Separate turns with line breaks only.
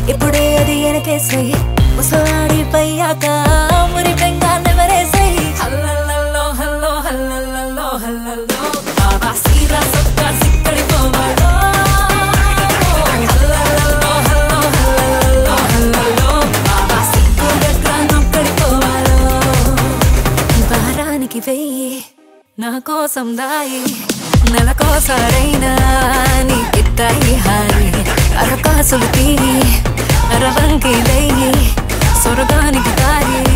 ఇప్పుడే అది వెనకేసై ముసలాడి పయ్యాక మురి బెంగాన్నెవరేసై హల్లల్లో హల్లో హల్లల్లో హల్లల్లో బాబా సీరా సొక్క సిక్కడి పోవాడో హల్లల్లో హల్లో హల్లల్లో హల్లల్లో బాబా సిక్కు గట్ల నొక్కడి పోవాడో వారానికి వెయ్యి నా కోసం దాయి నెలకోసారైనా నీకిత్తాయి హాయి అరకాసులు తీరి అరవంకి లయ్యి స్వర్గానికి దారి